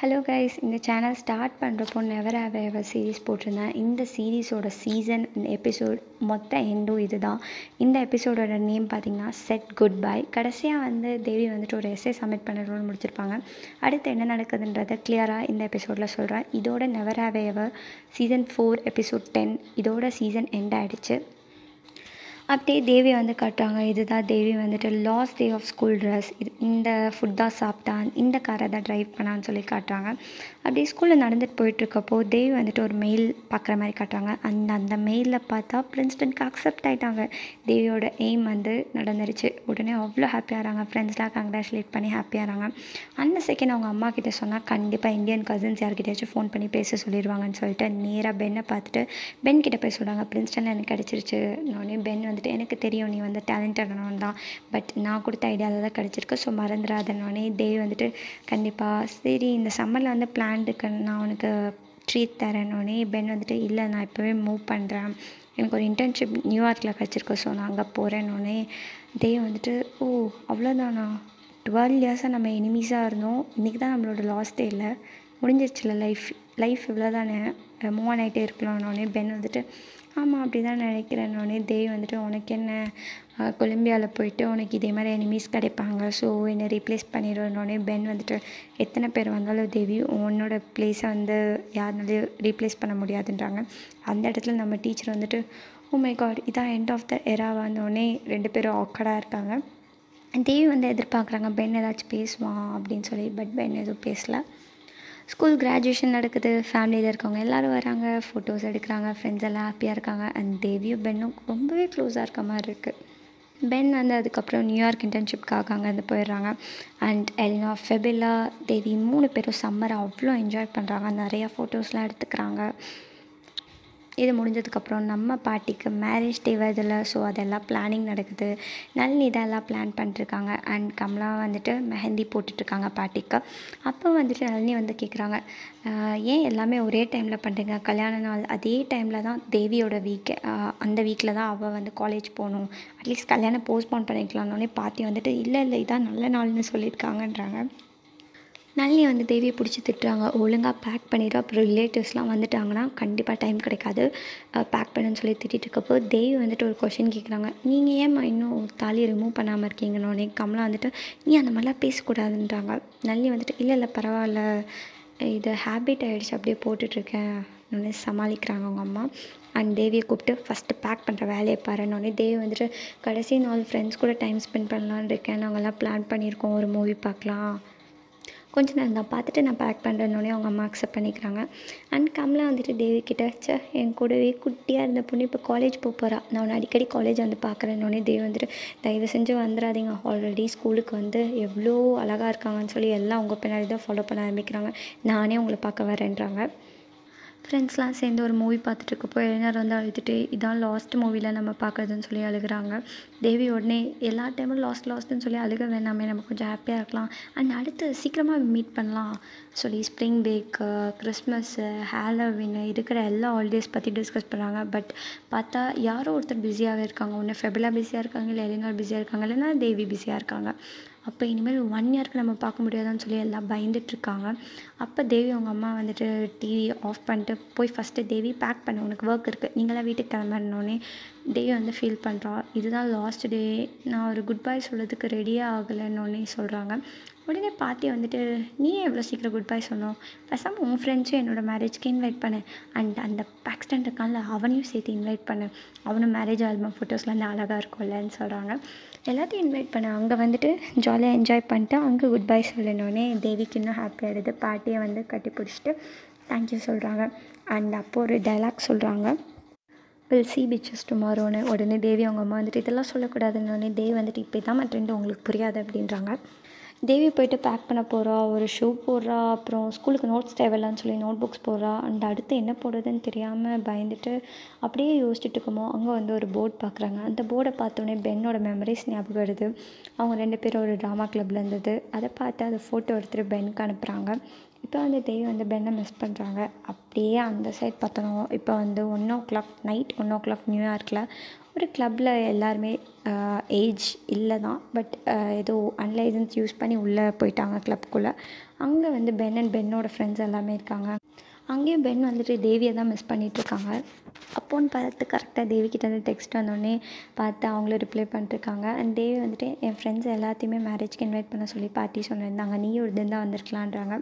hello guys இந்த channel start பண்ணுறப்போ never have ever series போட்டிருந்தேன் இந்த சீரீஸோட சீசன் எபிசோட் மொத்த எண்டும் இது தான் இந்த எபிசோடோட நேம் பார்த்தீங்கன்னா செட் குட் பை கடைசியாக வந்து தேவி வந்துட்டு ஒரு எஸ்ஏ சப்மிட் பண்ணுறோன்னு முடிச்சிருப்பாங்க அடுத்து என்ன நடக்குதுன்றதை கிளியராக இந்த எபிசோடில் சொல்கிறேன் இதோட never have ever season four episode ten இதோட சீசன் எண்ட் ஆகிடுச்சு அப்படியே தேவி வந்து காட்டுறாங்க இதுதான் தேவி வந்துட்டு last day of school dress இது இந்த ஃபுட் தான் சாப்பிட்டான் இந்த காரை தான் ட்ரைவ் பண்ணான்னு சொல்லி காட்டுறாங்க அப்படியே ஸ்கூலில் நடந்துட்டு போயிட்டுருக்கப்போ தேவி வந்துட்டு ஒரு மெயில் பார்க்குற மாதிரி காட்டுறாங்க அந்த அந்த மெயிலில் பார்த்தா பிரின்ஸ்டனுக்கு அக்செப்ட் ஆகிட்டாங்க தேவியோட எய்ம் வந்து நடந்துருச்சு உடனே அவ்வளோ ஹாப்பியாகிறாங்க ஃப்ரெண்ட்ஸ்லாம் கங்க்ராச்சுலேட் பண்ணி ஹாப்பியாகிறாங்க அந்த செகண்ட் அவங்க அம்மா கிட்ட சொன்னால் கண்டிப்பாக இந்தியன் கசின்ஸ் யார்கிட்டயாச்சும் ஃபோன் பண்ணி பேச சொல்லிடுவாங்கன்னு சொல்லிட்டு நேராக பென்னை பார்த்துட்டு பென் கிட்ட போய் சொல்கிறாங்க பிரின்ஸ்டன் எனக்கு கிடச்சிருச்சு உடனே பென் வந்துட்டு எனக்கு தெரியும் நீ வந்து டேலண்டடானவன் தான் பட் நான் கொடுத்த ஐடியாவில் தான் கிடச்சிருக்கு ஸோ மறந்துடாதனோடனே தேவி வந்துட்டு கண்டிப்பாக சரி இந்த சம்மரில் வந்து பிளான்டுக்கு நான் உனக்கு ட்ரீட் தரேன்னொடனே பென் வந்துட்டு இல்லை நான் இப்போவே மூவ் பண்ணுறேன் எனக்கு ஒரு இன்டர்ன்ஷிப் நியூயார்க்கில் கிடச்சிருக்கு ஸோ நான் அங்கே போகிறேன்னொடனே தேவி வந்துட்டு ஓ அவ்வளோதானா டுவெல் இயர்ஸாக நம்ம எனிமீஸாக இருந்தோம் இன்றைக்கி தான் நம்மளோட லாஸ்ட் டே இல்லை முடிஞ்சிருச்சுல லைஃப் லைஃப் இவ்வளோ தானே மூவ் ஆன் ஆகிட்டே இருக்கலாம்னோடனே பென் வந்துட்டு ஆமாம் அப்படி தான் நினைக்கிறேன்னொடனே தேவி வந்துட்டு உனக்கு என்ன கொலம்பியாவில் போயிட்டு உனக்கு இதே மாதிரி எனிமீஸ் கிடைப்பாங்க ஸோ என்னை ரீப்ளேஸ் பண்ணிடுவோன்னொடனே பென் வந்துட்டு எத்தனை பேர் வந்தாலும் தேவி உன்னோட ப்ளேஸை வந்து யாருனாலையும் ரீப்ளேஸ் பண்ண முடியாதுன்றாங்க அந்த இடத்துல நம்ம டீச்சர் வந்துட்டு ஓ மை காட் இதான் எண்ட் ஆஃப் த எரா வந்தோடனே ரெண்டு பேரும் ஆக்கடாக இருக்காங்க தேவி வந்து எதிர்பார்க்குறாங்க பென் ஏதாச்சும் பேசுவான் அப்படின்னு சொல்லி பட் பென் எதுவும் பேசலை ஸ்கூல் கிராஜுவேஷன் நடக்குது ஃபேமிலியில் இருக்கவங்க எல்லோரும் வராங்க ஃபோட்டோஸ் எடுக்கிறாங்க ஃப்ரெண்ட்ஸ் எல்லாம் ஹாப்பியாக இருக்காங்க அண்ட் தேவியும் பென்னும் ரொம்பவே க்ளோஸாக இருக்க மாதிரி இருக்குது பென் வந்து அதுக்கப்புறம் நியூயார்க் இன்டர்ன்ஷிப்காக அங்கேருந்து போயிடுறாங்க அண்ட் எலினா ஃபெபிலா தேவி மூணு பேரும் சம்மரை அவ்வளோ என்ஜாய் பண்ணுறாங்க நிறையா ஃபோட்டோஸ்லாம் எடுத்துக்கிறாங்க இது முடிஞ்சதுக்கப்புறம் நம்ம பாட்டிக்கு மேரேஜ் டே வருதில்ல ஸோ அதெல்லாம் பிளானிங் நடக்குது நளினி இதெல்லாம் பிளான் பண்ணிட்டுருக்காங்க அண்ட் கமலா வந்துட்டு மெஹந்தி போட்டுட்ருக்காங்க பாட்டிக்கு அப்போ வந்துட்டு நளினி வந்து கேட்குறாங்க ஏன் எல்லாமே ஒரே டைமில் பண்ணுறீங்க கல்யாண நாள் அதே டைமில் தான் தேவியோட வீக் அந்த வீக்கில் தான் அவள் வந்து காலேஜ் போகணும் அட்லீஸ்ட் கல்யாணம் போஸ்ட்போன் பண்ணிக்கலாம்னோடனே பாட்டி வந்துட்டு இல்லை இல்லை இதான் நல்ல நாள்னு சொல்லியிருக்காங்கன்றாங்க நளினி வந்து தேவியை பிடிச்சி திட்டுறாங்க ஒழுங்காக பேக் பண்ணிடு அப்புறம் ரிலேட்டிவ்ஸ்லாம் வந்துட்டாங்கன்னா கண்டிப்பாக டைம் கிடைக்காது பேக் பண்ணுன்னு சொல்லி திட்டிட்டு இருக்கப்போ தேவி வந்துட்டு ஒரு கொஷின் கேட்குறாங்க நீங்கள் ஏம்மா இன்னும் தாலியை ரிமூவ் பண்ணாமல் இருக்கீங்கன்னொடனே கமலா வந்துட்டு நீ அந்த மாதிரிலாம் பேசக்கூடாதுன்றாங்க நளினி வந்துட்டு இல்லை இல்லை பரவாயில்ல இது ஹேபிட் ஆகிடுச்சு அப்படியே போட்டுட்ருக்கேன் உடனே சமாளிக்கிறாங்க அவங்க அம்மா அண்ட் தேவியை கூப்பிட்டு ஃபஸ்ட்டு பேக் பண்ணுற வேலையை பாருன்னொடனே தேவி வந்துட்டு கடைசி நாள் ஃப்ரெண்ட்ஸ் கூட டைம் ஸ்பெண்ட் பண்ணலான்னு இருக்கேன் நாங்கள்லாம் பிளான் பண்ணியிருக்கோம் ஒரு மூவி பார்க்கலாம் கொஞ்ச நேரம் தான் பார்த்துட்டு நான் பேக் பண்ணுறேன்னொடனே அவங்க அம்மா அக்செப்ட் பண்ணிக்கிறாங்க அண்ட் கமலா வந்துட்டு தேவி கிட்ட சே என் கூடவே குட்டியாக இருந்த பொண்ணு இப்போ காலேஜ் போக போகிறா நான் உன்னை அடிக்கடி காலேஜ் வந்து பார்க்குறேன்னொடனே தேவி வந்துட்டு தயவு செஞ்சு வந்துடாதீங்க ஆல்ரெடி ஸ்கூலுக்கு வந்து எவ்வளோ அழகாக இருக்காங்கன்னு சொல்லி எல்லாம் உங்கள் பின்னாடி தான் ஃபாலோ பண்ண ஆரம்பிக்கிறாங்க நானே உங்களை பார்க்க வரேன்றாங்க ஃப்ரெண்ட்ஸ்லாம் சேர்ந்து ஒரு மூவி பார்த்துட்ருக்கப்போ இளைஞர் வந்து அழுதுட்டு இதான் லாஸ்ட் மூவியில் நம்ம பார்க்குறதுன்னு சொல்லி அழுகிறாங்க தேவி உடனே எல்லா டைமும் லாஸ்ட் லாஸ்ட்டுன்னு சொல்லி அழுக வேணாமே நம்ம கொஞ்சம் ஹாப்பியாக இருக்கலாம் அண்ட் அடுத்து சீக்கிரமாக மீட் பண்ணலாம் சொல்லி ஸ்ப்ரிங் பிரேக்கு கிறிஸ்மஸ்ஸு ஹாலோவின் இருக்கிற எல்லா ஹாலிடேஸ் பற்றி டிஸ்கஸ் பண்ணுறாங்க பட் பார்த்தா யாரோ ஒருத்தர் பிஸியாகவே இருக்காங்க ஒன்று ஃபெபிலா பிஸியாக இருக்காங்க இல்லை எலினார் பிஸியாக இருக்காங்க இல்லைன்னா தேவி பிஸியாக இருக்காங்க அப்போ இனிமேல் ஒன் இயர்க்கு நம்ம பார்க்க முடியாதான்னு சொல்லி எல்லாம் பயந்துட்டுருக்காங்க அப்போ தேவி அவங்க அம்மா வந்துட்டு டிவி ஆஃப் பண்ணிட்டு போய் ஃபஸ்ட்டு தேவி பேக் பண்ண உனக்கு ஒர்க் இருக்குது நீங்களாம் வீட்டுக்கு கிளம்புறனோடனே தேவி வந்து ஃபீல் பண்ணுறா இதுதான் லாஸ்ட் டே நான் ஒரு குட் பை சொல்கிறதுக்கு ரெடியே ஆகலைன்னொடனே சொல்கிறாங்க உடனே பாட்டி வந்துட்டு நீ எவ்வளோ சீக்கிரம் குட் பை சொன்னோம் பேசாமல் உன் ஃப்ரெண்ட்ஸும் என்னோடய மேரேஜ்க்கு இன்வைட் பண்ணு அண்ட் அந்த பேக்ஸ்டன் இருக்கான்ல அவனையும் சேர்த்து இன்வைட் பண்ணு அவனும் மேரேஜ் ஆல்பம் ஃபோட்டோஸ்லாம் வந்து அழகாக இருக்கும்லன்னு சொல்கிறாங்க எல்லாத்தையும் இன்வைட் பண்ண அங்கே வந்துட்டு ஜாலியாக என்ஜாய் பண்ணிட்டு அங்கே குட் பை சொல்லணுன்னே தேவிக்கு இன்னும் ஹாப்பி ஆகிடுது பாட்டியை வந்து கட்டி பிடிச்சிட்டு தேங்க்யூ சொல்கிறாங்க அண்ட் அப்போ ஒரு டைலாக் சொல்கிறாங்க வில் சி பிச்சஸ் டுமாரோன்னு உடனே தேவி அவங்க அம்மா வந்துட்டு இதெல்லாம் சொல்லக்கூடாதுன்னொடனே தேவி வந்துட்டு இப்போ தான் ட்ரெண்டு உங்களுக்கு புரியாது அப்படின்றாங்க தேவி போயிட்டு பேக் பண்ண போகிறா ஒரு ஷூ போடுறா அப்புறம் ஸ்கூலுக்கு நோட்ஸ் தேவையில்லான்னு சொல்லி நோட் புக்ஸ் போடுறா அண்ட் அடுத்து என்ன போடுறதுன்னு தெரியாமல் பயந்துட்டு அப்படியே யோசிச்சுட்டு இருக்கமோ அங்கே வந்து ஒரு போர்டு பார்க்குறாங்க அந்த போர்டை பார்த்தோன்னே பென்னோட மெமரிஸ் ஞாபகம் வருது அவங்க ரெண்டு பேரும் ஒரு ட்ராமா கிளப்பில் இருந்தது அதை பார்த்து அதை ஃபோட்டோ எடுத்துகிட்டு பென்னுக்கு அனுப்புகிறாங்க இப்போ வந்து தேவி வந்து பென்னை மிஸ் பண்ணுறாங்க அப்படியே அந்த சைட் பார்த்தோம் இப்போ வந்து one o'clock night one o'clock நியூயார்க்கில் ஒரு கிளப்பில் எல்லாருமே ஏஜ் இல்லை தான் பட் ஏதோ அன்லைசன்ஸ் யூஸ் பண்ணி உள்ளே போயிட்டாங்க கிளப்புக்குள்ளே அங்கே வந்து பென் அண்ட் பென்னோட ஃப்ரெண்ட்ஸ் எல்லாமே இருக்காங்க அங்கேயும் பென் வந்துட்டு தேவியை தான் மிஸ் பண்ணிகிட்ருக்காங்க அப்போன்னு பார்த்து கரெக்டாக தேவி கிட்ட இருந்து டெக்ஸ்ட் வந்தோடனே பார்த்து அவங்களும் ரிப்ளை பண்ணிட்டுருக்காங்க அண்ட் தேவி வந்துட்டு என் ஃப்ரெண்ட்ஸ் எல்லாத்தையுமே மேரேஜ்க்கு இன்வைட் பண்ண சொல்லி பார்ட்டி சொல்லியிருந்தாங்க நீயும் ஒரு தினம் தான் வந்திருக்கலான்றாங்க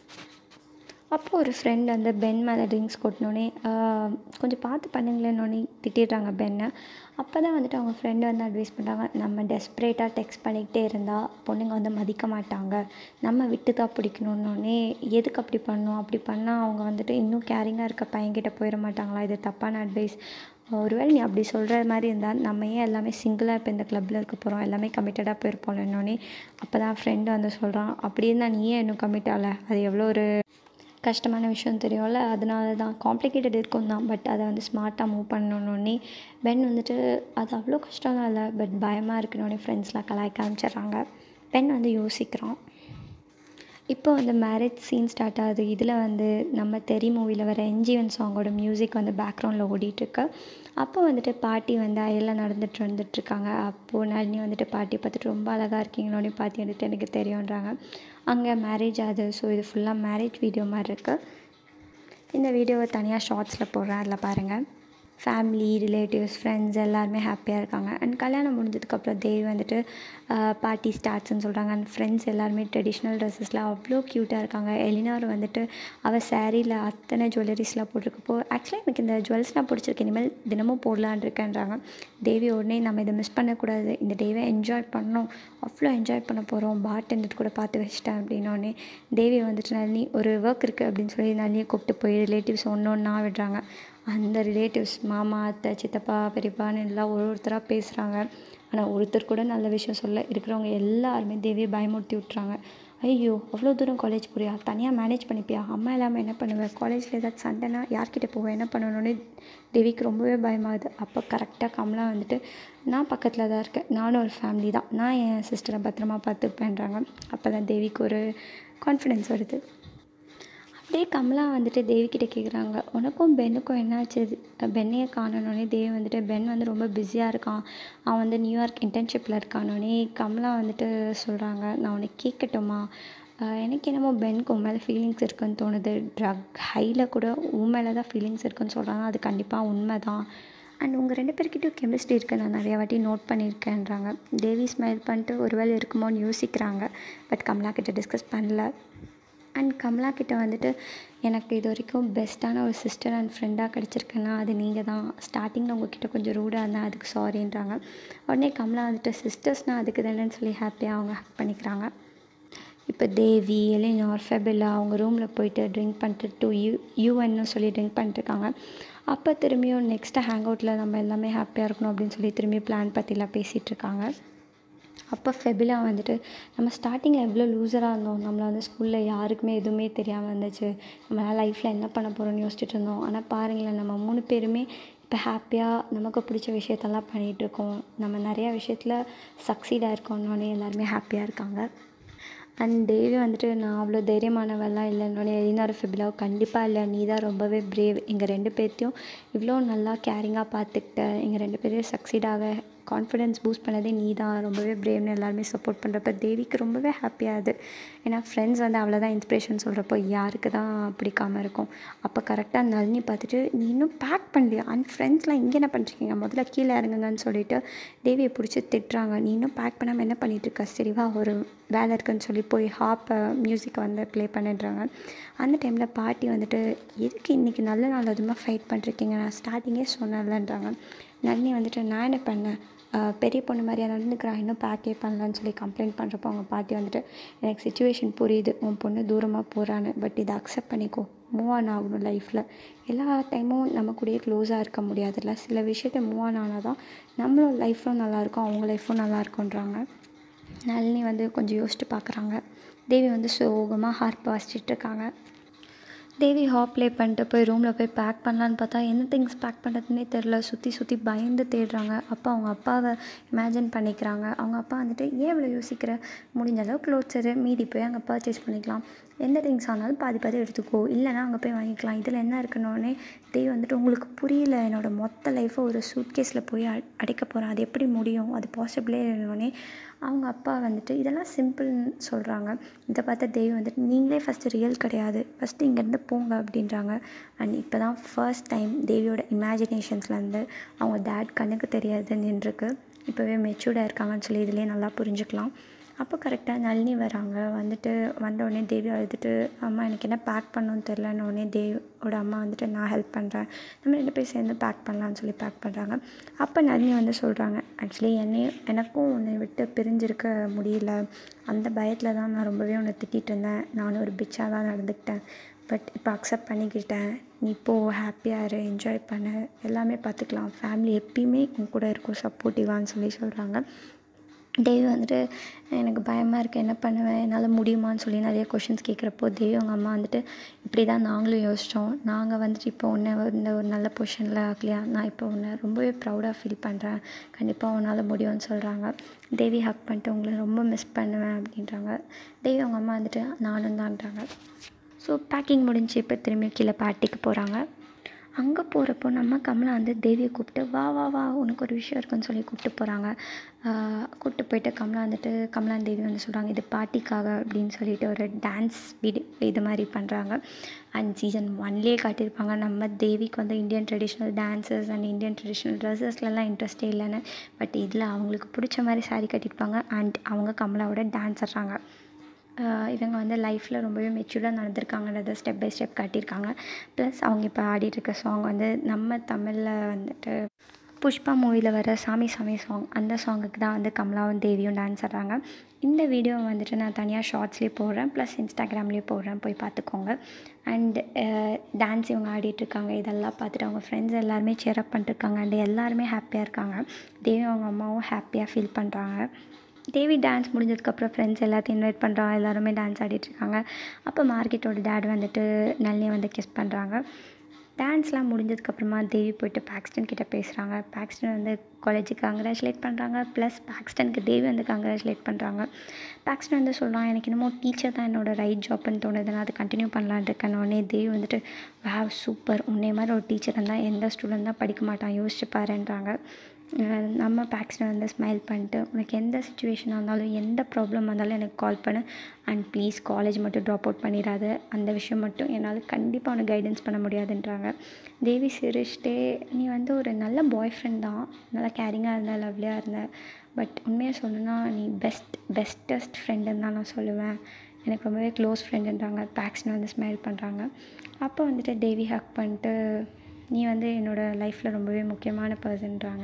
அப்போது ஒரு ஃப்ரெண்ட் வந்து பென் மேலே ட்ரிங்க்ஸ் கொட்டினோடனே கொஞ்சம் பார்த்து பண்ணுங்களேன்னொன்னே திட்டிடுறாங்க பென்னை அப்போ தான் வந்துட்டு அவங்க ஃப்ரெண்டு வந்து அட்வைஸ் பண்ணுறாங்க நம்ம டெஸ்ப்ரேட்டாக டெக்ஸ்ட் பண்ணிக்கிட்டே இருந்தால் பொண்ணுங்க வந்து மதிக்க மாட்டாங்க நம்ம விட்டு தான் பிடிக்கணுன்னொன்னே எதுக்கு அப்படி பண்ணணும் அப்படி பண்ணால் அவங்க வந்துட்டு இன்னும் கேரிங்காக இருக்க பையன்கிட்ட போயிட மாட்டாங்களா இது தப்பான அட்வைஸ் ஒருவேளை நீ அப்படி சொல்கிற மாதிரி இருந்தால் நம்ம ஏன் எல்லாமே சிங்கிளாக இப்போ இந்த கிளப்பில் இருக்க போகிறோம் எல்லாமே கமிட்டடாக போயிருப்போம்லன்னொன்னே அப்போ தான் ஃப்ரெண்டு வந்து சொல்கிறான் அப்படி இருந்தால் நீ ஏன் இன்னும் கமிட் ஆகலை அது எவ்வளோ ஒரு கஷ்டமான விஷயம் தெரியும்ல அதனால தான் காம்ப்ளிகேட்டட் இருக்கும் தான் பட் அதை வந்து ஸ்மார்ட்டாக மூவ் பண்ணணுன்னே பென் வந்துட்டு அது அவ்வளோ கஷ்டம் தான் இல்லை பட் பயமாக இருக்கணுன்னே ஃப்ரெண்ட்ஸ்லாம் கலாய்க்க ஆரம்பிச்சிடுறாங்க பென் வந்து யோசிக்கிறான் இப்போ வந்து மேரேஜ் சீன் ஸ்டார்ட் ஆகுது இதில் வந்து நம்ம தெரி மூவியில் வர என்ஜிவன் சாங்கோட மியூசிக் வந்து பேக்ரவுண்டில் ஓடிட்டுருக்கு அப்போ வந்துட்டு பாட்டி வந்து அயலில் நடந்துட்டு வந்துட்டுருக்காங்க அப்போது நளினி வந்துட்டு பாட்டி பார்த்துட்டு ரொம்ப அழகாக இருக்கீங்களோன்னு பாட்டி வந்துட்டு எனக்கு தெரியுன்றாங்க அங்கே மேரேஜ் ஆகுது ஸோ இது ஃபுல்லாக மேரேஜ் வீடியோ மாதிரி இருக்குது இந்த வீடியோவை தனியாக ஷார்ட்ஸில் போடுறேன் அதில் பாருங்கள் ஃபேமிலி ரிலேட்டிவ்ஸ் ஃப்ரெண்ட்ஸ் எல்லாருமே ஹாப்பியாக இருக்காங்க அண்ட் கல்யாணம் முடிஞ்சதுக்கப்புறம் தேவி வந்துட்டு பார்ட்டி ஸ்டார்ட்ஸ்னு சொல்கிறாங்க அண்ட் ஃப்ரெண்ட்ஸ் எல்லாருமே ட்ரெடிஷ்னல் ட்ரெஸ்ஸஸில் அவ்வளோ க்யூட்டாக இருக்காங்க எலினார் வந்துட்டு அவள் சேரீயில் அத்தனை ஜுவல்லரிஸ்லாம் போட்டிருக்கப்போ ஆக்சுவலாக எனக்கு இந்த ஜுவல்ஸ்லாம் பிடிச்சிருக்கு இனிமேல் தினமும் போடலான் இருக்கேன்றாங்க தேவி உடனே நம்ம இதை மிஸ் பண்ணக்கூடாது இந்த டேவை என்ஜாய் பண்ணோம் அவ்வளோ என்ஜாய் பண்ண போகிறோம் பாட் இருந்துட்டு கூட பார்த்து வச்சிட்டேன் அப்படின்னோடனே தேவி வந்துட்டு நளினி ஒரு ஒர்க் இருக்குது அப்படின்னு சொல்லி நளினியை கூப்பிட்டு போய் ரிலேட்டிவ்ஸ் ஒன்று ஒன்றா விடுறாங்க அந்த ரிலேட்டிவ்ஸ் மாமா அத்தை சித்தப்பா பெரியப்பான்னு எல்லாம் ஒரு ஒருத்தராக பேசுகிறாங்க ஆனால் ஒருத்தர் கூட நல்ல விஷயம் சொல்ல இருக்கிறவங்க எல்லாருமே தேவியை பயமுறுத்தி விட்றாங்க ஐயோ அவ்வளோ தூரம் காலேஜ் போறியா தனியாக மேனேஜ் பண்ணிப்பியா அம்மா இல்லாமல் என்ன பண்ணுவேன் காலேஜில் ஏதாச்சும் சண்டைனா யார்கிட்ட போவேன் என்ன பண்ணணும்னு தேவிக்கு ரொம்பவே பயமாகுது அப்போ கரெக்டாக கமலா வந்துட்டு நான் பக்கத்தில் தான் இருக்கேன் நானும் ஒரு ஃபேமிலி தான் நான் என் சிஸ்டரை பத்திரமா பார்த்துப்பேன்றாங்க அப்போ தான் தேவிக்கு ஒரு கான்ஃபிடென்ஸ் வருது அப்படியே கமலா வந்துட்டு தேவிக்கிட்ட கேட்குறாங்க உனக்கும் பென்னுக்கும் என்னாச்சு பென்னையை காணணுன்னே தேவி வந்துட்டு பென் வந்து ரொம்ப பிஸியாக இருக்கான் அவன் வந்து நியூயார்க் இன்டர்ன்ஷிப்பில் இருக்கானோடனே கமலா வந்துட்டு சொல்கிறாங்க நான் உனக்கு கேட்கட்டுமா எனக்கு என்னமோ பென்க்கு உன் மேலே ஃபீலிங்ஸ் இருக்குன்னு தோணுது ட்ரக் ஹையில் கூட உன் மேலே தான் ஃபீலிங்ஸ் இருக்குன்னு சொல்கிறாங்க அது கண்டிப்பாக உண்மை தான் அண்ட் உங்கள் ரெண்டு பேர்கிட்டயும் கெமிஸ்ட்ரி இருக்குது நான் நிறையா வாட்டி நோட் பண்ணியிருக்கேன்றாங்க தேவி ஸ்மைல் பண்ணிட்டு ஒருவேளை இருக்குமோன்னு யோசிக்கிறாங்க பட் கமலா கிட்ட டிஸ்கஸ் பண்ணல அண்ட் கமலா கிட்ட வந்துட்டு எனக்கு இது வரைக்கும் பெஸ்ட்டான ஒரு சிஸ்டர் அண்ட் ஃப்ரெண்டாக கிடச்சிருக்குன்னா அது நீங்கள் தான் ஸ்டார்டிங்கில் உங்ககிட்ட கொஞ்சம் ரூடாக இருந்தேன் அதுக்கு சாரின்றாங்க உடனே கமலா வந்துட்டு சிஸ்டர்ஸ்னால் அதுக்கு தானேன்னு சொல்லி ஹாப்பியாக அவங்க ஹக் பண்ணிக்கிறாங்க இப்போ தேவி எலினார் ஃபெபிலா அவங்க ரூமில் போயிட்டு ட்ரிங்க் பண்ணிட்டு டூ யூ யூஎன்னு சொல்லி ட்ரிங்க் பண்ணிட்டுருக்காங்க அப்போ திரும்பியும் நெக்ஸ்ட்டு ஹேங் அவுட்டில் நம்ம எல்லாமே ஹாப்பியாக இருக்கணும் அப்படின்னு சொல்லி திரும்பி பிளான் பற்றிலாம் பேசிகிட்டு இருக்காங்க அப்போ ஃபெபிலா வந்துட்டு நம்ம ஸ்டார்டிங்கில் எவ்வளோ லூஸராக இருந்தோம் நம்மளை வந்து ஸ்கூலில் யாருக்குமே எதுவுமே தெரியாமல் இருந்துச்சு நம்மளால் லைஃப்பில் என்ன பண்ண போகிறோம்னு யோசிச்சுட்டு இருந்தோம் ஆனால் பாருங்களேன் நம்ம மூணு பேருமே இப்போ ஹாப்பியாக நமக்கு பிடிச்ச விஷயத்தெல்லாம் பண்ணிகிட்ருக்கோம் நம்ம நிறையா விஷயத்தில் சக்சீடாக இருக்கோன்னொடனே எல்லாருமே ஹாப்பியாக இருக்காங்க அண்ட் தேவி வந்துட்டு நான் அவ்வளோ தைரியமானவெல்லாம் இல்லைன்னொடனே எலினார் ஃபெபிலாவ் கண்டிப்பாக இல்லை நீ தான் ரொம்பவே பிரேவ் எங்கள் ரெண்டு பேர்த்தையும் இவ்வளோ நல்லா கேரிங்காக பார்த்துக்கிட்ட எங்கள் ரெண்டு பேரையும் சக்சீடாக கான்ஃபிடென்ஸ் பூஸ்ட் பண்ணதே நீ தான் ரொம்பவே பிரேவ்னு எல்லாருமே சப்போர்ட் பண்ணுறப்ப தேவிக்கு ரொம்பவே ஹாப்பியாகுது ஏன்னா ஃப்ரெண்ட்ஸ் வந்து அவ்வளோதான் இன்ஸ்பிரேஷன் சொல்கிறப்போ யாருக்கு தான் பிடிக்காம இருக்கும் அப்போ கரெக்டாக நளினி பார்த்துட்டு நீ இன்னும் பேக் பண்ணலையா அண்ட் ஃப்ரெண்ட்ஸ்லாம் இங்கே என்ன பண்ணுறீங்க முதல்ல கீழே இறங்குங்கன்னு சொல்லிட்டு தேவியை பிடிச்சி திட்டுறாங்க நீ இன்னும் பேக் பண்ணாமல் என்ன பண்ணிட்டு இருக்க சரிவா ஒரு வேலை இருக்குன்னு சொல்லி போய் ஹாப்பை மியூசிக்கை வந்து ப்ளே பண்ணிடுறாங்க அந்த டைமில் பாட்டி வந்துட்டு எதுக்கு இன்றைக்கி நல்ல நாள் அதுமா ஃபைட் பண்ணிருக்கீங்க நான் ஸ்டார்டிங்கே சொன்னேன்லன்றாங்க நளினி வந்துட்டு நான் என்ன பண்ணேன் ஆஹ் பெரிய பொண்ணு மாதிரியா நடந்துக்கிறான் இன்னும் பேக்கே பண்ணலன்னு சொல்லி கம்ப்ளைண்ட் பண்ணுறப்போ அவங்க பாட்டி வந்துட்டு எனக்கு சுச்சுவேஷன் புரியுது உன் பொண்ணு தூரமாக போகிறான்னு பட் இதை அக்செப்ட் பண்ணிக்கோ மூவ் ஆன் ஆகணும் லைஃப்பில் எல்லா டைமும் நம்ம கூடயே க்ளோஸாக இருக்க முடியாதுல்ல சில விஷயத்த மூவ் ஆன் ஆனால் தான் நம்மளோட லைஃப்பும் நல்லாயிருக்கும் அவங்க லைஃப்பும் நல்லா இருக்குன்றாங்க நளினி வந்து கொஞ்சம் யோசிச்சு பார்க்குறாங்க தேவி வந்து சோகமாக ஹார்ப் வாசிச்சிட்டு இருக்காங்க தேவி ஹாப் ப்ளே பண்ணிட்டு போய் ரூமில் போய் பேக் பண்ணலான்னு பார்த்தா என்ன திங்ஸ் பேக் பண்ணுறதுனே தெரில சுற்றி சுற்றி பயந்து தேடுறாங்க அப்போ அவங்க அப்பாவை இமேஜின் பண்ணிக்கிறாங்க அவங்க அப்பா வந்துட்டு ஏன் இவ்வளோ யோசிக்கிற முடிஞ்ச அளவு க்ளோத்ஸ் எடு மீதி போய் அங்கே பர்ச்சேஸ் பண்ணிக்கலாம் எந்த திங்ஸ் ஆனாலும் பாதி பாதி எடுத்துக்கோ இல்லைனா அங்கே போய் வாங்கிக்கலாம் இதில் என்ன இருக்குன்னொடனே தேவி வந்துட்டு உங்களுக்கு புரியல என்னோடய மொத்த லைஃப்பை ஒரு சூட் கேஸில் போய் அ அடைக்க போகிறேன் அது எப்படி முடியும் அது பாசிபிளே இல்லைனோடனே அவங்க அப்பா வந்துட்டு இதெல்லாம் சிம்பிள்னு சொல்கிறாங்க இதை பார்த்த தேவி வந்துட்டு நீங்களே ஃபஸ்ட்டு ரியல் கிடையாது ஃபஸ்ட்டு இங்கேருந்து போங்க அப்படின்றாங்க அண்ட் இப்போ தான் ஃபர்ஸ்ட் டைம் தேவியோட இமேஜினேஷன்ஸ்லேருந்து அவங்க டேட் கண்ணுக்கு தெரியாது நின்றுருக்கு இப்போவே மெச்சூர்டாக இருக்காங்கன்னு சொல்லி இதுலேயே நல்லா புரிஞ்சுக்கலாம் அப்போ கரெக்டாக நளினி வராங்க வந்துட்டு வந்த உடனே தேவி அழுதுட்டு அம்மா எனக்கு என்ன பேக் பண்ணணும்னு தெரிலன்னு உடனே தேவியோட அம்மா வந்துட்டு நான் ஹெல்ப் பண்ணுறேன் நம்ம ரெண்டு பேர் சேர்ந்து பேக் பண்ணலான்னு சொல்லி பேக் பண்ணுறாங்க அப்போ நளினி வந்து சொல்கிறாங்க ஆக்சுவலி என்னையும் எனக்கும் உன்னை விட்டு பிரிஞ்சிருக்க முடியல அந்த பயத்தில் தான் நான் ரொம்பவே உன்னை திட்டிகிட்டு இருந்தேன் நானும் ஒரு பிச்சாக தான் நடந்துக்கிட்டேன் பட் இப்போ அக்செப்ட் பண்ணிக்கிட்டேன் நீ இப்போ ஹாப்பியாக இரு என்ஜாய் பண்ணு எல்லாமே பார்த்துக்கலாம் ஃபேமிலி எப்பயுமே உன் கூட இருக்கும் சப்போர்ட்டிவான்னு சொல்லி சொல்கிறாங்க தேவி வந்துட்டு எனக்கு பயமாக இருக்குது என்ன பண்ணுவேன் என்னால் முடியுமான்னு சொல்லி நிறைய கொஷின்ஸ் கேட்குறப்போ தேவி அவங்க அம்மா வந்துட்டு இப்படி தான் நாங்களும் யோசித்தோம் நாங்கள் வந்துட்டு இப்போ உன்னை இந்த ஒரு நல்ல பொசிஷனில் ஆகலையா நான் இப்போ உன்னை ரொம்பவே ப்ரௌடாக ஃபீல் பண்ணுறேன் கண்டிப்பாக உன்னால் முடியும்னு சொல்கிறாங்க தேவி ஹக் பண்ணிட்டு உங்களை ரொம்ப மிஸ் பண்ணுவேன் அப்படின்றாங்க தேவி அவங்க அம்மா வந்துட்டு நானும் தான்றாங்க ஸோ பேக்கிங் முடிஞ்சு இப்போ திரும்பி கீழே பார்ட்டிக்கு போகிறாங்க அங்கே போகிறப்போ நம்ம கமலா வந்து தேவியை கூப்பிட்டு வா வா வா உனக்கு ஒரு விஷயம் இருக்குன்னு சொல்லி கூப்பிட்டு போகிறாங்க கூப்பிட்டு போயிட்டு கமலா வந்துட்டு கமலா தேவி வந்து சொல்கிறாங்க இது பாட்டிக்காக அப்படின்னு சொல்லிட்டு ஒரு டான்ஸ் வீடியோ இது மாதிரி பண்ணுறாங்க அண்ட் சீசன் ஒன்லேயே காட்டியிருப்பாங்க நம்ம தேவிக்கு வந்து Indian traditional dances and Indian traditional ட்ரெஸ்ஸஸ்லலாம் இன்ட்ரெஸ்டே இல்லைன்னு பட் இதில் அவங்களுக்கு பிடிச்ச மாதிரி சாரீ கட்டியிருப்பாங்க அண்ட் அவங்க கமலாவோட டான்ஸ் ஆடுறாங்க இவங்க வந்து லைஃப்பில் ரொம்பவே மெச்சூர்டாக நடந்திருக்காங்கன்றதை ஸ்டெப் பை ஸ்டெப் காட்டியிருக்காங்க ப்ளஸ் அவங்க இப்போ ஆடிட்டுருக்க சாங் வந்து நம்ம தமிழில் வந்துட்டு புஷ்பா மூவியில் வர சாமி சாமி சாங் அந்த சாங்குக்கு தான் வந்து கமலாவும் தேவியும் டான்ஸ் ஆடுறாங்க இந்த வீடியோ வந்துட்டு நான் தனியாக ஷார்ட்ஸ்லேயே போடுறேன் ப்ளஸ் இன்ஸ்டாகிராம்லேயே போடுறேன் போய் பார்த்துக்கோங்க அண்ட் டான்ஸ் இவங்க ஆடிட்டுருக்காங்க இதெல்லாம் பார்த்துட்டு அவங்க ஃப்ரெண்ட்ஸ் எல்லாருமே சேரப் பண்ணிட்டுருக்காங்க அண்ட் எல்லாருமே ஹாப்பியாக இருக்காங்க தேவி அவங்க அம்மாவும் ஹாப்பியாக ஃபீல் பண்ணுறாங்க தேவி டான்ஸ் முடிஞ்சதுக்கப்புறம் ஃப்ரெண்ட்ஸ் எல்லாத்தையும் இன்வைட் பண்ணுறாங்க எல்லாருமே டான்ஸ் ஆடிட்டுருக்காங்க அப்போ மார்க்கெட்டோட டேட் வந்துட்டு நளினியை வந்து கிஸ் பண்ணுறாங்க டான்ஸ்லாம் முடிஞ்சதுக்கப்புறமா தேவி போயிட்டு பாக்ஸ்டன் கிட்டே பேசுகிறாங்க பாக்ஸ்டன் வந்து காலேஜுக்கு கங்க்ராச்சுலேட் பண்ணுறாங்க ப்ளஸ் பாக்ஸ்டனுக்கு தேவி வந்து கங்க்ராச்சுலேட் பண்ணுறாங்க பாக்ஸ்டன் வந்து சொல்கிறான் எனக்கு என்னமோ டீச்சர் தான் என்னோடய ரைட் ஜாப்னு தோணுது நான் அதை கண்டினியூ பண்ணலான்ட்டு இருக்கேன் தேவி வந்துட்டு வா சூப்பர் உன்னே மாதிரி ஒரு டீச்சர் இருந்தால் எந்த ஸ்டூடெண்ட் தான் படிக்க மாட்டான் யோசிச்சு பாருன்றாங்க நம்ம பேக்ஸ்டன் வந்து ஸ்மைல் பண்ணிட்டு உனக்கு எந்த சுச்சுவேஷனாக இருந்தாலும் எந்த ப்ராப்ளம் வந்தாலும் எனக்கு கால் பண்ணு அண்ட் ப்ளீஸ் காலேஜ் மட்டும் ட்ராப் அவுட் பண்ணிடாத அந்த விஷயம் மட்டும் என்னால் கண்டிப்பாக உனக்கு கைடன்ஸ் பண்ண முடியாதுன்றாங்க தேவி சிரிச்சிட்டே நீ வந்து ஒரு நல்ல பாய் ஃப்ரெண்ட் தான் நல்லா கேரிங்காக இருந்த லவ்லியாக இருந்த பட் உண்மையாக சொல்லணும்னா நீ பெஸ்ட் பெஸ்ட்டஸ்ட் ஃப்ரெண்டுன்னு தான் நான் சொல்லுவேன் எனக்கு ரொம்பவே க்ளோஸ் ஃப்ரெண்டுன்றாங்க பேக்ஸ்டன் வந்து ஸ்மைல் பண்ணுறாங்க அப்போ வந்துட்டு தேவி ஹக் பண்ணிட்டு நீ வந்து என்னோடய லைஃப்பில் ரொம்பவே முக்கியமான பர்சன்றாங்க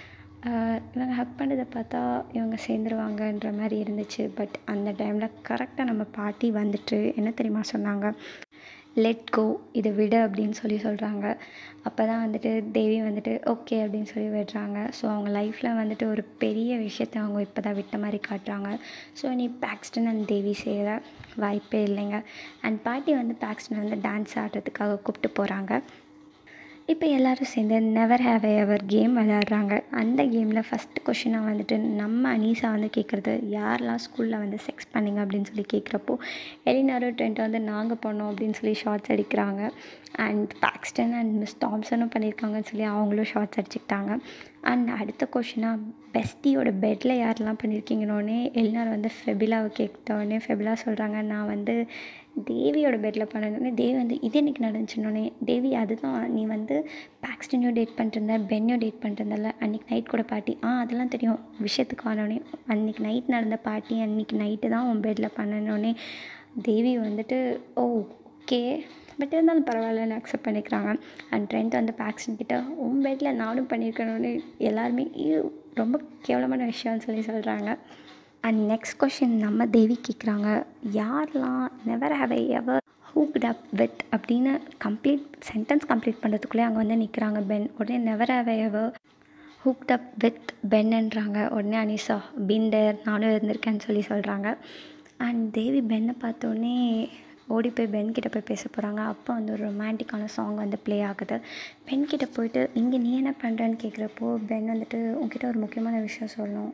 இவங்க ஹக் பண்ணதை பார்த்தா இவங்க சேர்ந்துருவாங்கன்ற மாதிரி இருந்துச்சு பட் அந்த டைமில் கரெக்டாக நம்ம பாட்டி வந்துட்டு என்ன தெரியுமா சொன்னாங்க லெட் கோ இதை விடு அப்படின்னு சொல்லி சொல்கிறாங்க அப்போ தான் வந்துட்டு தேவி வந்துட்டு ஓகே அப்படின்னு சொல்லி விடுறாங்க ஸோ அவங்க லைஃப்பில் வந்துட்டு ஒரு பெரிய விஷயத்த அவங்க இப்போ தான் விட்ட மாதிரி காட்டுறாங்க ஸோ நீ பேக்ஸ்டன் அண்ட் தேவி சேர வாய்ப்பே இல்லைங்க அண்ட் பாட்டி வந்து பேக்ஸ்டன் வந்து டான்ஸ் ஆடுறதுக்காக கூப்பிட்டு போகிறாங்க இப்போ எல்லோரும் சேர்ந்து நெவர் ஹேவ் எவர் கேம் விளையாடுறாங்க அந்த கேமில் ஃபஸ்ட்டு கொஷினாக வந்துட்டு நம்ம அனீஸா வந்து கேட்குறது யாரெல்லாம் ஸ்கூலில் வந்து செக்ஸ் பண்ணிங்க அப்படின்னு சொல்லி கேட்குறப்போ எலினாரும் ட்ரெண்ட் வந்து நாங்கள் பண்ணோம் அப்படின்னு சொல்லி ஷார்ட்ஸ் அடிக்கிறாங்க அண்ட் பாக்ஸ்டன் அண்ட் மிஸ் தாம்சனும் பண்ணியிருக்காங்கன்னு சொல்லி அவங்களும் ஷார்ட்ஸ் அடிச்சுக்கிட்டாங்க அண்ட் அடுத்த கொஷினாக பெஸ்டியோட பெட்டில் யாரெல்லாம் பண்ணியிருக்கீங்கன்னொடனே எலினார் வந்து ஃபெபிலாவை கேட்டோடனே ஃபெபிலா சொல்கிறாங்க நான் வந்து தேவியோட பெட்டில் பண்ணணுன்னே தேவி வந்து இது எனக்கு நடந்துச்சுன்னொடனே தேவி அதுதான் நீ வந்து பாக்ஸ்டனையும் டேட் பண்ணிருந்த பென்னையும் டேட் பண்ணிருந்தல அன்றைக்கி நைட் கூட பார்ட்டி ஆ அதெல்லாம் தெரியும் விஷயத்துக்கு ஆனோடனே அன்றைக்கி நைட் நடந்த பார்ட்டி அன்றைக்கி நைட்டு தான் உன் பெட்டில் பண்ணனோடனே தேவி வந்துட்டு ஓ ஓகே பட் இருந்தாலும் பரவாயில்லன்னு அக்செப்ட் பண்ணிக்கிறாங்க அண்ட் ட்ரெண்ட் வந்து பாக்ஸ்டன் கிட்ட உன் பெட்டில் நானும் பண்ணியிருக்கணும்னு எல்லாருமே ரொம்ப கேவலமான விஷயம்னு சொல்லி சொல்கிறாங்க அண்ட் நெக்ஸ்ட் கொஷின் நம்ம தேவி கேட்குறாங்க யாரெல்லாம் never have I ever hooked up with அப்படின்னு கம்ப்ளீட் சென்டென்ஸ் கம்ப்ளீட் பண்ணுறதுக்குள்ளே அங்கே வந்து நிற்கிறாங்க பென் உடனே never have I ever hooked up with பென்ன்றாங்க உடனே அனிஷா பிண்டர் நானும் இருந்திருக்கேன்னு சொல்லி சொல்கிறாங்க அண்ட் தேவி பென்னை பார்த்தோன்னே ஓடி போய் பென் கிட்ட போய் பேச போகிறாங்க அப்போ வந்து ஒரு ரொமான்டிக்கான சாங் வந்து ப்ளே ஆகுது பென் கிட்ட போயிட்டு இங்கே நீ என்ன பண்ணுறேன்னு கேட்குறப்போ பென் வந்துட்டு உங்ககிட்ட ஒரு முக்கியமான விஷயம் சொல்லணும்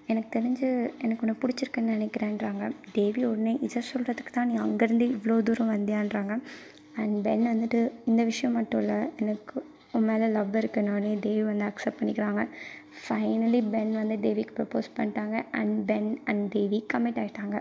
எனக்கு தெரிஞ்சு எனக்கு உன்னை பிடிச்சிருக்குன்னு நினைக்கிறேன்றாங்க தேவி உடனே இதை சொல்கிறதுக்கு தான் நீ அங்கேருந்து இவ்வளோ தூரம் வந்தியான்றாங்க அண்ட் பென் வந்துட்டு இந்த விஷயம் மட்டும் இல்லை எனக்கு உன் மேலே லவ் இருக்குன்னொடனே தேவி வந்து அக்செப்ட் பண்ணிக்கிறாங்க ஃபைனலி பென் வந்து தேவிக்கு ப்ரப்போஸ் பண்ணிட்டாங்க and Ben and Devi commit ஆகிட்டாங்க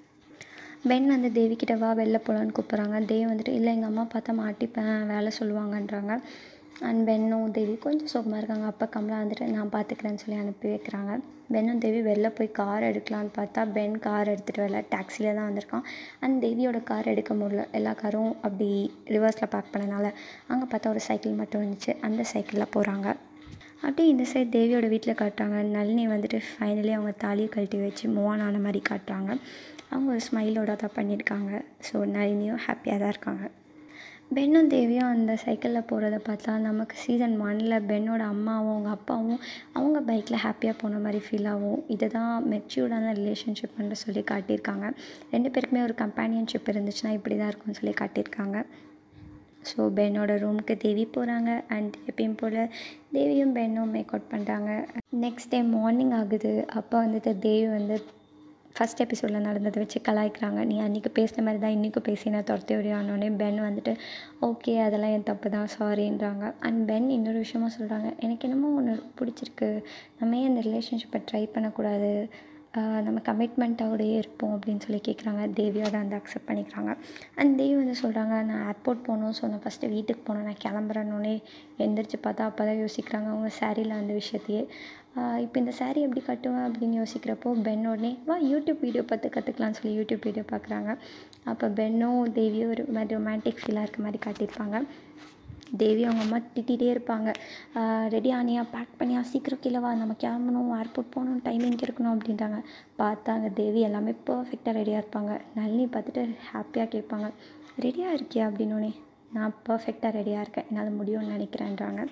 பென் வந்து தேவி கிட்ட வா வெளில போகலான்னு கூப்பிட்றாங்க தேவி வந்துட்டு இல்லை எங்கள் அம்மா பார்த்தா மாட்டிப்பேன் வேலை சொல்லுவாங்கன்றாங்க அண்ட் பென்னும் தேவி கொஞ்சம் சோகமாக இருக்காங்க அப்பா கமலா வந்துட்டு நான் பார்த்துக்கிறேன்னு சொல்லி அனுப்பி வைக்கிறாங்க பென்னும் தேவி வெளில போய் கார் எடுக்கலான்னு பார்த்தா பென் கார் எடுத்துகிட்டு வரல டாக்ஸியில் தான் வந்திருக்கான் அண்ட் தேவியோட கார் எடுக்க முடியல எல்லா காரும் அப்படி ரிவர்ஸில் பார்க் பண்ணனால அங்கே பார்த்தா ஒரு சைக்கிள் மட்டும் இருந்துச்சு அந்த சைக்கிளில் போகிறாங்க அப்படியே இந்த சைடு தேவியோட வீட்டில் காட்டுறாங்க நளினி வந்துட்டு ஃபைனலி அவங்க தாலியை கழட்டி வச்சு மூவ் ஆன் ஆன மாதிரி காட்டுறாங்க அவங்க ஒரு ஸ்மைலோட தான் பண்ணியிருக்காங்க ஸோ நளினியும் ஹாப்பியாக தான் இருக்காங்க பென்னும் தேவியும் அந்த சைக்கிளில் போகிறத பார்த்தா நமக்கு சீசன் ஒனில் பென்னோட அம்மாவும் அவங்க அப்பாவும் அவங்க பைக்கில் ஹாப்பியாக போன மாதிரி ஃபீல் ஆகும் இதை தான் மெச்சூர்டான ரிலேஷன்ஷிப்ன்ற சொல்லி காட்டியிருக்காங்க ரெண்டு பேருக்குமே ஒரு கம்பேனியன்ஷிப் இருந்துச்சுன்னா இப்படி தான் இருக்கும்னு சொல்லி காட்டியிருக்காங்க ஸோ பென்னோட ரூமுக்கு தேவி போகிறாங்க அண்ட் எப்பயும் போல் தேவியும் பென்னும் மேக் அவுட் பண்ணுறாங்க நெக்ஸ்ட் டே மார்னிங் ஆகுது அப்போ வந்துட்டு தேவி வந்து ஃபஸ்ட் எபிசோடில் நடந்ததை வச்சு கலாய்க்கிறாங்க நீ அன்றைக்கி பேசின மாதிரி தான் இன்றைக்கும் பேசி நான் துரத்தி விடியானோடனே பென் வந்துட்டு ஓகே அதெல்லாம் என் தப்பு தான் சாரின்றாங்க அண்ட் பென் இன்னொரு விஷயமா சொல்கிறாங்க எனக்கு என்னமோ ஒன்று பிடிச்சிருக்கு நம்ம ஏன் இந்த ரிலேஷன்ஷிப்பை ட்ரை பண்ணக்கூடாது நம்ம கமிட்மெண்ட்டோடையே இருப்போம் அப்படின்னு சொல்லி கேட்குறாங்க தேவியோட வந்து அக்செப்ட் பண்ணிக்கிறாங்க அண்ட் தேவி வந்து சொல்கிறாங்க நான் ஏர்போர்ட் போகணும் ஸோ நான் ஃபஸ்ட்டு வீட்டுக்கு போகணும் நான் கிளம்புறேன்னொன்னே எந்திரிச்சு பார்த்தா அப்போ தான் யோசிக்கிறாங்க அவங்க சாரியில் அந்த விஷயத்தையே இப்போ இந்த சாரீ எப்படி கட்டுவேன் அப்படின்னு யோசிக்கிறப்போ பென் உடனே வா யூடியூப் வீடியோ பார்த்து கற்றுக்கலான்னு சொல்லி யூடியூப் வீடியோ பார்க்குறாங்க அப்போ பென்னும் தேவியும் ஒரு மாதிரி ரொமான்டிக் ஃபீலாக இருக்க மாதிரி காட்டியிருப்பாங்க தேவி அவங்க அம்மா திட்டிகிட்டே இருப்பாங்க ரெடி ஆனியா பேக் பண்ணியா சீக்கிரம் கீழே வா நம்ம கிளம்பணும் ஏர்போர்ட் போகணும் டைமிங் இருக்கணும் அப்படின்றாங்க பார்த்தாங்க தேவி எல்லாமே பர்ஃபெக்டாக ரெடியாக இருப்பாங்க நளினி பார்த்துட்டு ஹாப்பியாக கேட்பாங்க ரெடியாக இருக்கியா அப்படின்னோடனே நான் பர்ஃபெக்டாக ரெடியாக இருக்கேன் என்னால் முடியும்னு நினைக்கிறேன்றாங்க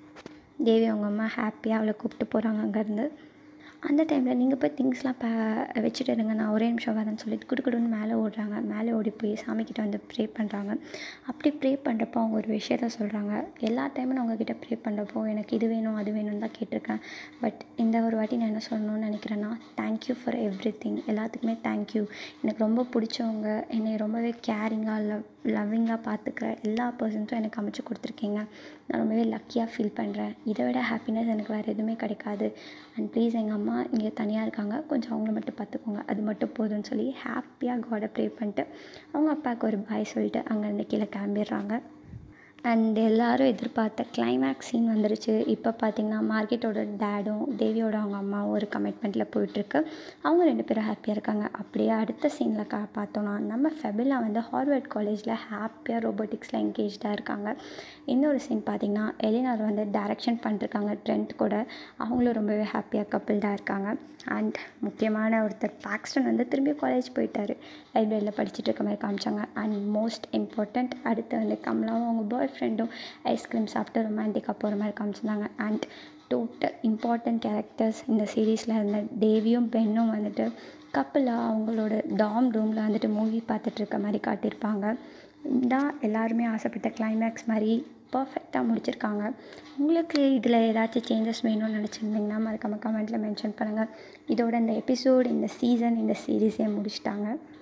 தேவி அவங்க அம்மா ஹாப்பியாக அவளை கூப்பிட்டு போகிறாங்க அங்கேருந்து அந்த டைமில் நீங்கள் போய் திங்ஸ்லாம் ப வச்சுட்டு இருங்க நான் ஒரே நிமிஷம் வரேன்னு சொல்லிட்டு குடுக்குடுன்னு மேலே ஓடுறாங்க மேலே ஓடி போய் சாமிக்கிட்ட வந்து ப்ரே பண்ணுறாங்க அப்படி ப்ரே பண்ணுறப்போ அவங்க ஒரு விஷயத்த சொல்கிறாங்க எல்லா டைமும் நான் உங்ககிட்ட ப்ரே பண்ணுறப்போ எனக்கு இது வேணும் அது வேணும்னு தான் கேட்டிருக்கேன் பட் இந்த ஒரு வாட்டி நான் என்ன சொல்லணும்னு நினைக்கிறேன்னா தேங்க்யூ ஃபார் எவ்ரி திங் எல்லாத்துக்குமே தேங்க்யூ எனக்கு ரொம்ப பிடிச்சவங்க என்னை ரொம்பவே கேரிங்காக லவ் லவ்விங்காக பார்த்துக்கிற எல்லா பர்சன்ஸும் எனக்கு அமைச்சு கொடுத்துருக்கீங்க நான் ரொம்பவே லக்கியாக ஃபீல் பண்ணுறேன் இதை விட ஹாப்பினஸ் எனக்கு வேறு எதுவுமே கிடைக்காது அண்ட் ப்ளீஸ் எங்கள் அம்மா இங்கே தனியாக இருக்காங்க கொஞ்சம் அவங்கள மட்டும் பார்த்துக்கோங்க அது மட்டும் போதும்னு சொல்லி ஹாப்பியாக காடை ப்ரே பண்ணிட்டு அவங்க அப்பாவுக்கு ஒரு பாய் சொல்லிட்டு அங்கேருந்து கீழே கிளம்பிடுறாங்க அண்ட் எல்லோரும் எதிர்பார்த்த கிளைமேக்ஸ் சீன் வந்துருச்சு இப்போ பார்த்திங்கன்னா மார்க்கெட்டோட டேடும் தேவியோட அவங்க அம்மாவும் ஒரு கமிட்மெண்ட்டில் போயிட்டுருக்கு அவங்க ரெண்டு பேரும் ஹாப்பியாக இருக்காங்க அப்படியே அடுத்த சீனில் கா பார்த்தோன்னா நம்ம ஃபெபிலா வந்து ஹார்வர்ட் காலேஜில் ஹாப்பியாக ரோபோட்டிக்ஸில் என்கேஜாக இருக்காங்க இன்னொரு சீன் பார்த்திங்கன்னா எலினார் வந்து டைரக்ஷன் பண்ணிருக்காங்க ட்ரெண்ட் கூட அவங்களும் ரொம்பவே ஹாப்பியாக கப்பிள்டாக இருக்காங்க அண்ட் முக்கியமான ஒருத்தர் பாக்ஸ்டன் வந்து திரும்பி காலேஜ் போயிட்டார் லைப்ரரியில் படிச்சுட்டு இருக்க மாதிரி காமிச்சாங்க அண்ட் மோஸ்ட் இம்பார்ட்டண்ட் அடுத்து வந்து கமலாவும் அவங்க பாய் ஃப்ரெண்டும் ஐஸ்கிரீம் சாப்பிட்டு ரொமான்டிக்காக போகிற மாதிரி காமிச்சிருந்தாங்க அண்ட் டோட்டல் இம்பார்ட்டண்ட் கேரக்டர்ஸ் இந்த சீரீஸில் இருந்த தேவியும் பெண்ணும் வந்துட்டு கப்பலாக அவங்களோட டாம் ரூமில் வந்துட்டு மூவி பார்த்துட்டு இருக்க மாதிரி காட்டியிருப்பாங்க தான் எல்லாருமே ஆசைப்பட்ட கிளைமேக்ஸ் மாதிரி பர்ஃபெக்டாக முடிச்சிருக்காங்க உங்களுக்கு இதில் ஏதாச்சும் சேஞ்சஸ் வேணும்னு நினச்சிருந்தீங்கன்னா மறக்காமல் கமெண்ட்டில் மென்ஷன் பண்ணுங்கள் இதோட இந்த எபிசோட் இந்த சீசன் இந்த சீரீஸே முடிச்சிட்டாங்க